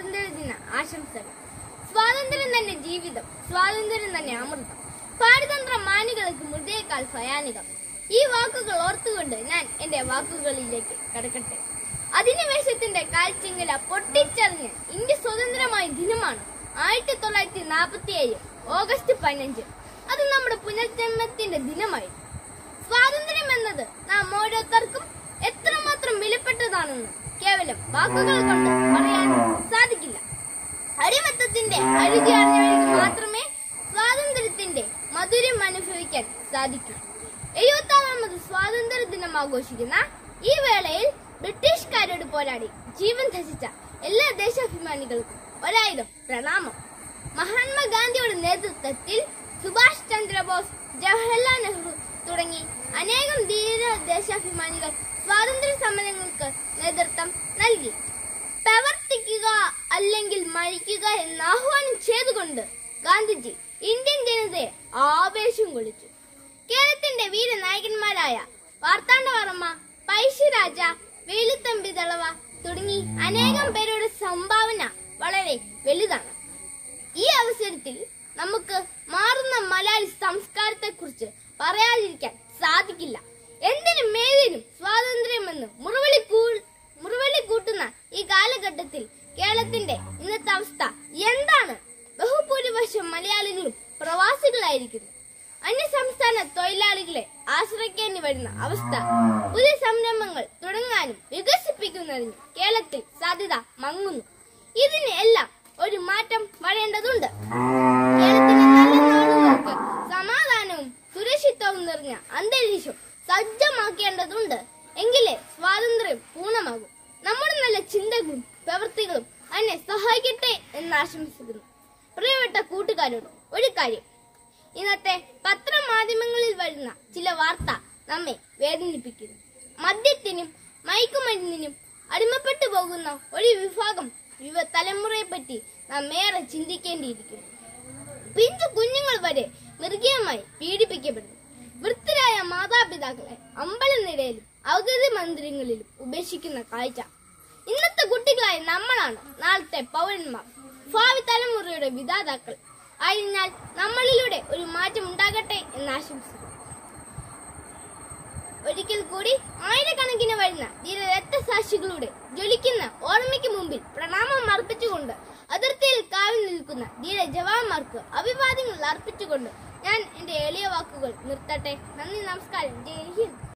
സ്വാതന്ത്ര്യദിന ആശംസകൾ സ്വാതന്ത്ര്യം തന്നെ ജീവിതം സ്വാതന്ത്ര്യം തന്നെ അമൃതം പാരതന്ത്ര മാനികൾക്ക് മൃതയേക്കാൾ ഭയാനികം ഈ വാക്കുകൾ ഓർത്തുകൊണ്ട് ഞാൻ എന്റെ വാക്കുകളിലേക്ക് കടക്കട്ടെ അധിനിവേശത്തിന്റെ കാൽച്ചിങ്ങല പൊട്ടിച്ചറിഞ്ഞ് ഇന്ത്യ സ്വതന്ത്രമായ ദിനമാണ് ആയിരത്തി തൊള്ളായിരത്തി നാൽപ്പത്തി ഏഴ് ഓഗസ്റ്റ് പതിനഞ്ച് അത് നമ്മുടെ പുനർജന്മത്തിന്റെ ദിനമായി സ്വാതന്ത്ര്യം എന്നത് നാം ഓരോരുത്തർക്കും എത്രമാത്രം വിലപ്പെട്ടതാണെന്ന് കേവലം വാക്കുകൾ കൊണ്ട് പറയാൻ സാധിക്കില്ല അടിമത്തത്തിന്റെ അരുചി അറിഞ്ഞവർക്ക് മാത്രമേ സ്വാതന്ത്ര്യത്തിന്റെ മധുരം അനുഭവിക്കാൻ സാധിക്കൂ എഴുപത്താറാമത് സ്വാതന്ത്ര്യ ദിനം ആഘോഷിക്കുന്ന ഈ വേളയിൽ ബ്രിട്ടീഷുകാരോട് പോരാടി ജീവൻ ധരിച്ച എല്ലാ ദേശാഭിമാനികൾക്കും ഒരായിരം പ്രണാമം മഹാത്മാഗാന്ധിയുടെ നേതൃത്വത്തിൽ സുഭാഷ് ചന്ദ്രബോസ് ജവഹർലാൽ നെഹ്റു തുടങ്ങി അനേകം ധീര ദേശാഭിമാനികൾ സ്വാതന്ത്ര്യ സമരങ്ങൾക്ക് നേതൃത്വം നൽകി പ്രവർത്തിക്കുക അല്ലെങ്കിൽ മരിക്കുക എന്ന് ആഹ്വാനം ചെയ്തുകൊണ്ട് ഗാന്ധിജി ഇന്ത്യൻ ജനതയെ ആവേശം കൊള്ളിച്ചു കേരളത്തിന്റെ വീരനായകന്മാരായ വാർത്താണ്ഡവർമ്മ പൈശ്ശിരാജ വേലുത്തമ്പി ദളവ തുടങ്ങി അനേകം പേരുടെ സംഭാവന വളരെ വലുതാണ് ഈ അവസരത്തിൽ നമുക്ക് മാറുന്ന മലയാളി സംസ്കാരത്തെക്കുറിച്ച് പറയാതിരിക്കാൻ സാധിക്കില്ല എന്തിനും ഏതിനും സ്വാതന്ത്ര്യമെന്ന് മുറവിളി കൂ- മുറവിളി കൂട്ടുന്ന ഈ കാലഘട്ടത്തിൽ കേരളത്തിന്റെ ഇന്നത്തെ അവസ്ഥ എന്താണ് ബഹുഭൂരിപക്ഷം മലയാളികളും പ്രവാസികളായിരിക്കുന്നു അന്യസംസ്ഥാന തൊഴിലാളികളെ ആശ്രയിക്കേണ്ടി വരുന്ന അവസ്ഥ പുതിയ സംരംഭങ്ങൾ തുടങ്ങാനും വികസിപ്പിക്കുന്നതിനും കേരളത്തിൽ സാധ്യത മങ്ങുന്നു ഇതിന് എല്ലാം ഒരു മാറ്റം വരേണ്ടതുണ്ട് കേരളത്തിലെ നല്ല നാളുകൾക്ക് സമാധാനവും സുരക്ഷിതവും നിറഞ്ഞ അന്തരീക്ഷം സജ്ജമാക്കേണ്ടതുണ്ട് എങ്കിലേ സ്വാതന്ത്ര്യം പൂർണ്ണമാകും നമ്മുടെ നല്ല ചിന്തകളും പ്രവൃത്തികളും അതിനെ സഹായിക്കട്ടെ എന്ന് ആശംസിക്കുന്നു പ്രിയപ്പെട്ട കൂട്ടുകാരോട് ഒരു കാര്യം ഇന്നത്തെ പത്രമാധ്യമങ്ങളിൽ വരുന്ന ചില വാർത്ത നമ്മെ വേദനിപ്പിക്കുന്നു മദ്യത്തിനും മയക്കുമരുന്നിനും അടിമപ്പെട്ടു പോകുന്ന ഒരു വിഭാഗം യുവ തലമുറയെ പറ്റി നാം ഏറെ ചിന്തിക്കേണ്ടിയിരിക്കുന്നു പിഞ്ചു കുഞ്ഞുങ്ങൾ വരെ മൃഗീയമായി പീഡിപ്പിക്കപ്പെടുന്നു വൃത്തിരായ മാതാപിതാക്കളെ അമ്പലനിരയിലും ഔദ്യോഗിക മന്ദിരങ്ങളിലും ഉപേക്ഷിക്കുന്ന കാഴ്ച ഇന്നത്തെ കുട്ടികളായ നമ്മളാണ് നാളത്തെ പൗരന്മാർ ഭാവി തലമുറയുടെ വിധാതാക്കൾ ആയതിനാൽ നമ്മളിലൂടെ ഒരു മാറ്റം ഉണ്ടാകട്ടെ എന്ന് ആശംസിക്കുന്നു ഒരിക്കൽ കൂടി ആയിരക്കണക്കിന് വരുന്ന ധീര രക്തസാക്ഷികളുടെ ജ്വലിക്കുന്ന ഓർമ്മയ്ക്ക് മുമ്പിൽ പ്രണാമം അർപ്പിച്ചുകൊണ്ട് അതിർത്തിയിൽ കാവൽ നിൽക്കുന്ന ധീര ജവാന്മാർക്ക് അഭിവാദ്യങ്ങൾ അർപ്പിച്ചുകൊണ്ട് ഞാൻ എന്റെ എളിയ വാക്കുകൾ നിർത്തട്ടെ നന്ദി നമസ്കാരം ജയ് ഹിന്ദ്